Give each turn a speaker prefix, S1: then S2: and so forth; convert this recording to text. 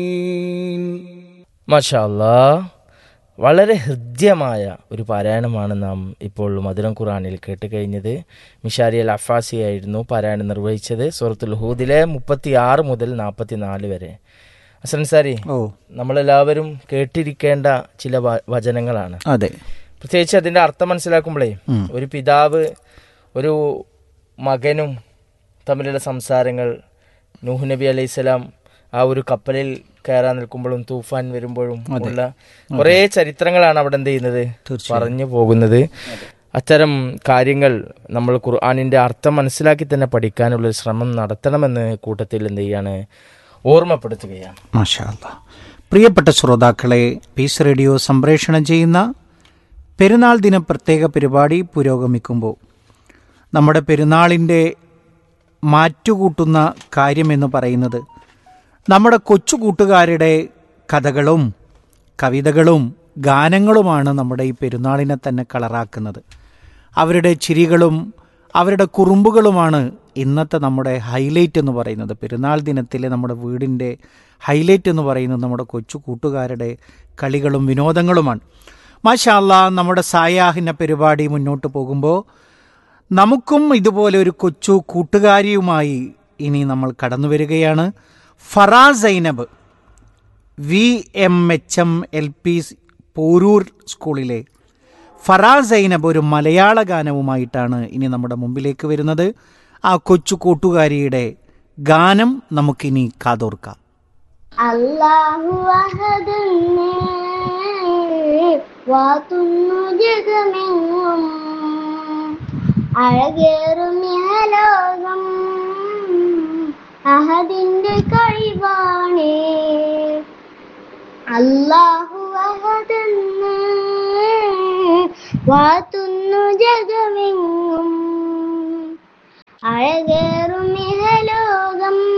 S1: മഷാല്ലാ വളരെ ഹൃദ്യമായ ഒരു പാരായണമാണ് നാം ഇപ്പോൾ മധുരം ഖുറാനിൽ കേട്ട് കഴിഞ്ഞത് മിഷാരി അൽ അഫാസി ആയിരുന്നു പാരായണം നിർവഹിച്ചത് സൂറത്തുൽ ഹൂദിലെ മുപ്പത്തി ആറ് മുതൽ നാൽപ്പത്തി നാല് വരെ അസൻ സാരി
S2: ഓ
S1: നമ്മളെല്ലാവരും കേട്ടിരിക്കേണ്ട ചില വ- വചനങ്ങളാണ്
S2: അതെ
S1: പ്രത്യേകിച്ച് അതിന്റെ അർത്ഥം മനസ്സിലാക്കുമ്പോഴേ
S2: ഉം.
S1: ഒരു പിതാവ് ഒരു മകനും തമ്മിലുള്ള സംസാരങ്ങൾ നൂഹ് നബി അലൈഹിസ്സലാം ആ ഒരു കപ്പലിൽ കയറാൻ നിൽക്കുമ്പോഴും തൂഫാൻ വരുമ്പോഴും ഉള്ള കുറേ ചരിത്രങ്ങളാണ് അവിടെ എന്ത് ചെയ്യുന്നത്
S2: തീർച്ചയായും.
S1: പറഞ്ഞു പോകുന്നത് അത്തരം കാര്യങ്ങൾ നമ്മൾ ഖുർആാനിന്റെ അർത്ഥം മനസ്സിലാക്കി തന്നെ പഠിക്കാനുള്ള ഒരു ശ്രമം നടത്തണമെന്ന് കൂട്ടത്തിൽ എന്ത് ചെയ്യാണ് ഓർമ്മപ്പെടുത്തുകയാണ്
S2: മാഷാ അല്ലാ. പ്രിയപ്പെട്ട ശ്രോതാക്കളെ പീസ് റേഡിയോ സംപ്രേഷണം ചെയ്യുന്ന പെരുന്നാൾ ദിന പ്രത്യേക പരിപാടി പുരോഗമിക്കുമ്പോൾ നമ്മുടെ പെരുന്നാളിൻ്റെ മാറ്റുകൂട്ടുന്ന കാര്യമെന്ന് പറയുന്നത് നമ്മുടെ കൊച്ചു കൂട്ടുകാരുടെ കഥകളും കവിതകളും ഗാനങ്ങളുമാണ് നമ്മുടെ ഈ പെരുന്നാളിനെ തന്നെ കളറാക്കുന്നത് അവരുടെ ചിരികളും അവരുടെ കുറുമ്പുകളുമാണ് ഇന്നത്തെ നമ്മുടെ ഹൈലൈറ്റ് എന്ന് പറയുന്നത് പെരുന്നാൾ ദിനത്തിലെ നമ്മുടെ വീടിൻ്റെ ഹൈലൈറ്റ് എന്ന് പറയുന്നത് നമ്മുടെ കൊച്ചു കൂട്ടുകാരുടെ കളികളും വിനോദങ്ങളുമാണ് മാഷാല്ല നമ്മുടെ സായാഹിന പരിപാടി മുന്നോട്ട് പോകുമ്പോൾ നമുക്കും ഇതുപോലെ ഒരു കൊച്ചു കൂട്ടുകാരിയുമായി ഇനി നമ്മൾ കടന്നു വരികയാണ് Farah Zainab V M H M L P Poroor സ്കൂളിലെ ഫറാ സൈനബ് ഒരു മലയാള ഗാനവുമായിട്ടാണ് ഇനി നമ്മുടെ മുമ്പിലേക്ക് വരുന്നത് ആ കൊച്ചു കൂട്ടുകാരിയുടെ ഗാനം നമുക്കിനി കാതോർക്കാം
S3: അല്ലാഹു അഹദെന്ന് വാത്തുന്നു ജഗമെങ്ങും അഴകേറും ഇഹലോകം അഹദിന്റെ കഴിവാണേ അല്ലാഹു അഹദെന്ന് വാത്തുന്നു ജഗമെങ്ങും അഴകേറും ഇഹലോകം